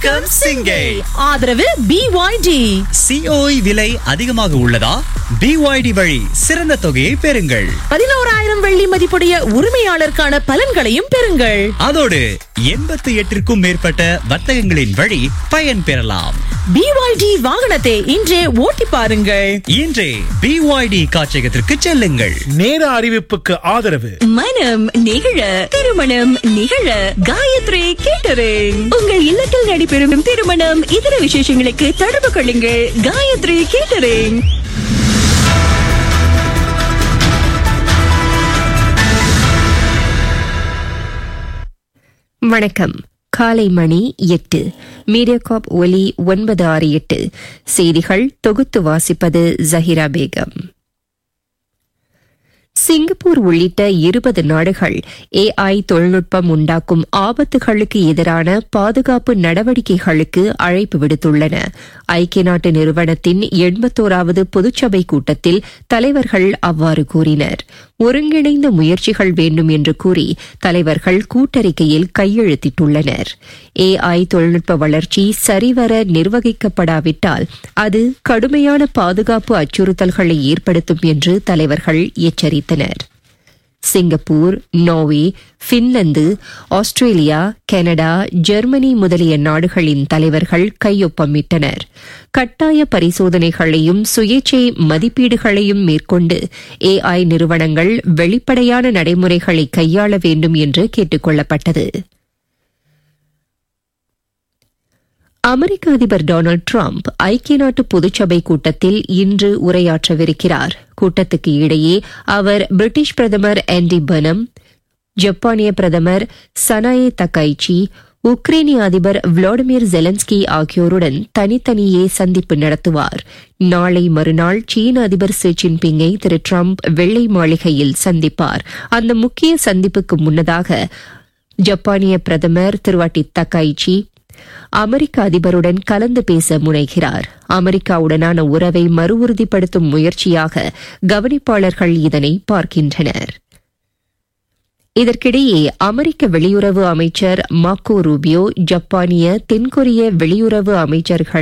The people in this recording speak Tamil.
வணக்கம் சிங்கை ஆதரவு பிஒய்டி சிஓஇ விலை அதிகமாக உள்ளதா பிஒய்டி வழி சிறந்த தொகையை பெறுங்கள் பதினோராயிரம் வெள்ளி மதிப்புடைய உரிமையாளருக்கான பலன்களையும் பெறுங்கள் அதோடு எண்பத்தி எட்டிற்கும் மேற்பட்ட வர்த்தகங்களின் வழி பயன் பெறலாம் பிஒய்டி வாகனத்தை இன்றே ஓட்டி பாருங்கள் இன்றே பிஒய்டி காட்சியகத்திற்கு செல்லுங்கள் நேர அறிவிப்புக்கு ஆதரவு மனம் நிகழ திருமணம் நிகழ காயத்ரி கேட்டரிங் உங்கள் இல்லத்தில் நடைபெறும் திருமணம் இதர விசேஷங்களுக்கு தொடர்பு கொள்ளுங்கள் காயத்ரி கேட்டரிங் வணக்கம் காலை மணி எட்டு மீடியாகாப் ஒலி ஒன்பது ஆறு எட்டு செய்திகள் தொகுத்து வாசிப்பது ஜஹிரா பேகம் சிங்கப்பூர் உள்ளிட்ட இருபது நாடுகள் ஏஐ தொழில்நுட்பம் உண்டாக்கும் ஆபத்துகளுக்கு எதிரான பாதுகாப்பு நடவடிக்கைகளுக்கு அழைப்பு விடுத்துள்ளன ஐக்கிய நாட்டு நிறுவனத்தின் எண்பத்தோராவது பொதுச்சபை கூட்டத்தில் தலைவர்கள் அவ்வாறு கூறினர் ஒருங்கிணைந்த முயற்சிகள் வேண்டும் என்று கூறி தலைவர்கள் கூட்டறிக்கையில் கையெழுத்திட்டுள்ளனர் ஏஐ தொழில்நுட்ப வளர்ச்சி சரிவர நிர்வகிக்கப்படாவிட்டால் அது கடுமையான பாதுகாப்பு அச்சுறுத்தல்களை ஏற்படுத்தும் என்று தலைவர்கள் எச்சரித்தனர் Singapore Norway Finland Australia Canada Germany முதலிய நாடுகளின் தலைவர்கள் கையொப்பமிட்டனர் கட்டாய பரிசோதனைகளையும் சுயேட்சை மதிப்பீடுகளையும் மேற்கொண்டு ஏஐ நிறுவனங்கள் வெளிப்படையான நடைமுறைகளை கையாள வேண்டும் என்று கேட்டுக் கொள்ளப்பட்டது அமெரிக்க அதிபர் டொனால்டு டிரம்ப் ஐக்கிய நாட்டு பொதுச்சபை கூட்டத்தில் இன்று உரையாற்றவிருக்கிறார் கூட்டத்துக்கு இடையே அவர் பிரிட்டிஷ் பிரதமர் ஆண்டி பனம் ஜப்பானிய பிரதமர் சனாயே தகைச்சி உக்ரைனிய அதிபர் விளாடிமிர் ஜெலன்ஸ்கி ஆகியோருடன் தனித்தனியே சந்திப்பு நடத்துவார் நாளை மறுநாள் சீன அதிபர் ஷி ஜின்பிங்கை திரு டிரம்ப் வெள்ளை மாளிகையில் சந்திப்பார் அந்த முக்கிய சந்திப்புக்கு முன்னதாக ஜப்பானிய பிரதமர் திருவாட்டி தக்காய்ச்சி அமெரிக்க அதிபருடன் கலந்து பேச முனைகிறார் அமெரிக்காவுடனான உறவை மறு உறுதிப்படுத்தும் முயற்சியாக கவனிப்பாளர்கள் இதனை பார்க்கின்றனர் இதற்கிடையே அமெரிக்க வெளியுறவு அமைச்சர் மாக்கோ ரூபியோ ஜப்பானிய தென்கொரிய வெளியுறவு அமைச்சர்கள்